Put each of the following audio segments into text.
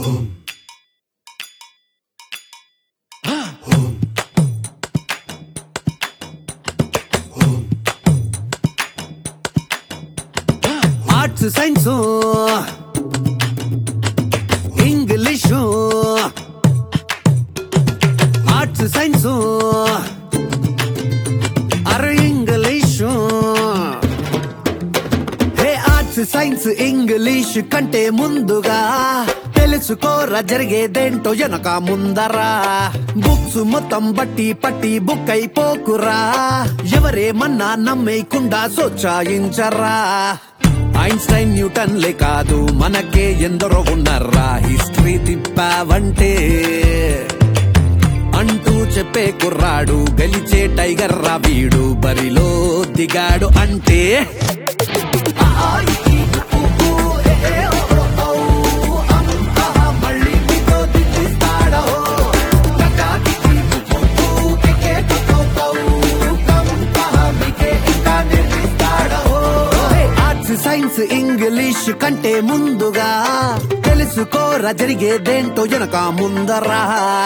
arts science English arts science అరే English hey arts science English కంటే ముందుగా తెలుసుకోరా జరిగేదేంటో వెనక ముందరా బుక్స్ మొత్తం బట్టి పట్టి బుక్ అయిపోకురా ఎవరేమన్నా నమ్మేయకుండా సోచాయించరా ఐన్స్టైన్ న్యూటన్లే కాదు మనకే ఎందరో ఉన్నారా హిస్టరీ తిప్పావంటే అంటూ చెప్పే కుర్రాడు గెలిచే టైగర్ రా వీడు బరిలో దిగాడు అంటే ఆర్ట్స్ సైన్స్ ఇంగ్లీష్ కంటే ముందుగా తెలుసుకోరా జరిగేదేంటో వెనక ముందరా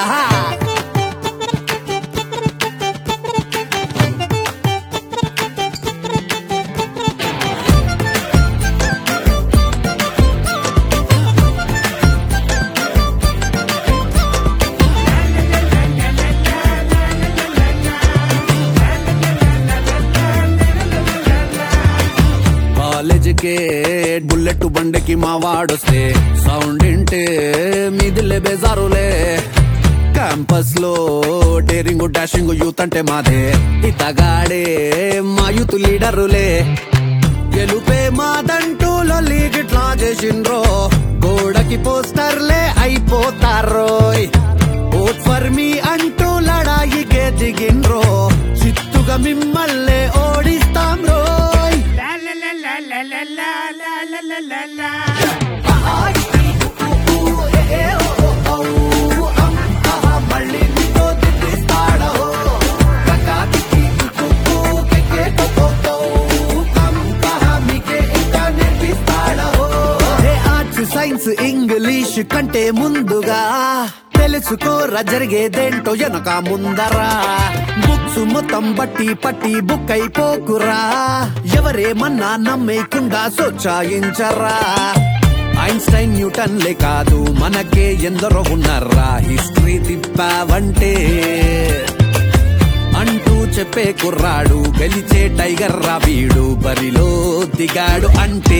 కాలేజీకే బుల్లెట్ బండికి మా వాడొస్తే సౌండ్ ఇంటే మీదిలే బేజారులే క్యాంపస్ లో డేరింగ్ డాషింగ్ యూత్ అంటే మాదే ఇతగాడే మా యూత్ లీడరులే గెలుపే మాదంటూ లొల్లి గిట్లా చేసిండ్రో గోడకి పోస్టర్లే అయిపోతారోయ్ ఓట్ ఫర్ మీ అంటూ లడాయికే దిగిండ్రో చిత్తుగా మిమ్మల్నే ఓడిస్తాం రోయ్ హే ఆర్ట్స్ సైన్స్ ఇంగ్లీష్ కంటే ముందుగా తెలుసుకోరా జరిగేదేంటో వెనక ముందరా బుక్స్ మొత్తం బట్టి పట్టి బుక్ అయిపోకురా ఎవరేమన్నా నమ్మేయకుండా సోచాయించరా ఐన్స్టైన్ న్యూటన్లే కాదు మనకే ఎందరో ఉన్నారా హిస్టరీ తిప్పావంటే అంటూ చెప్పే కుర్రాడు గెలిచే టైగర్ రా వీడు బరిలో దిగాడు అంటే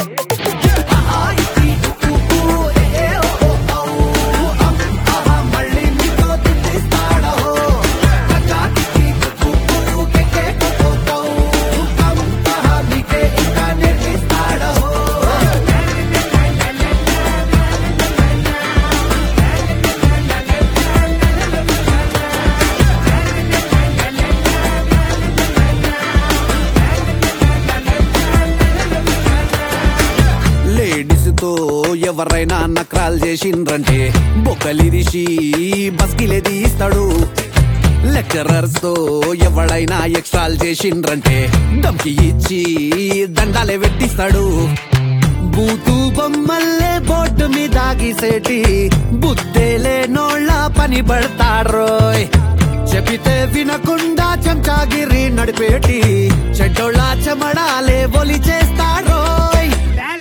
లేడీస్ తో ఎవరైనా నక్రాలు చేసిండ్రంటే బొక్కలిరిసి బస్కిలే తీస్తాడు లెక్చరర్స్ తో ఎవడైనా ఎక్స్ట్రాల్ చేసిండ్రంటే దమ్కి ఇచ్చి దండాలే పెట్టిస్తాడు బూతు బొమ్మల్లే బోర్డు మీద గీసేటి బుద్ధేలే నోళ్ళ పని పడతారోయ్ చెబితే వినకుండా చెంచాగిరి నడిపేటి చెడ్డోళ్ళ చెమడాలే బొలి చేస్తారోయ్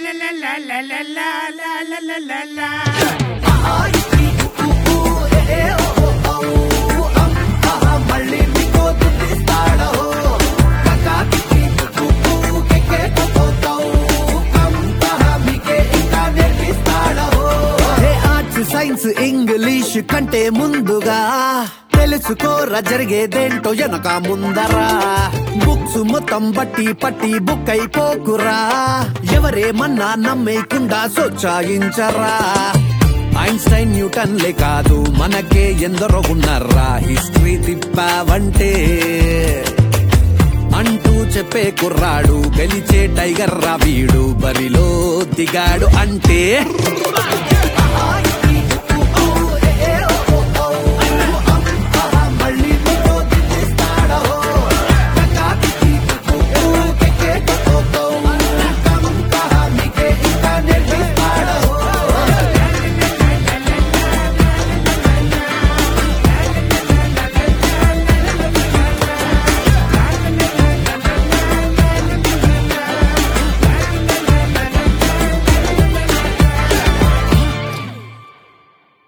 హే ఆర్ట్స్ సైన్స్ ఇంగ్లీష్ కంటే ముందుగా తెలుసుకోరా జరిగేదేంటో వెనక ముందరా బుక్స్ మొత్తం బట్టి పట్టి బుక్ అయిపోకురా ఎవరేమన్నా నమ్మేయకుండా సోచాయించరా ఐన్స్టైన్ న్యూటన్లే కాదు మనకే ఎందరో ఉన్నారా హిస్టరీ తిప్పావంటే అంటూ చెప్పే కుర్రాడు గెలిచే టైగర్ రా వీడు బరిలో దిగాడు అంటే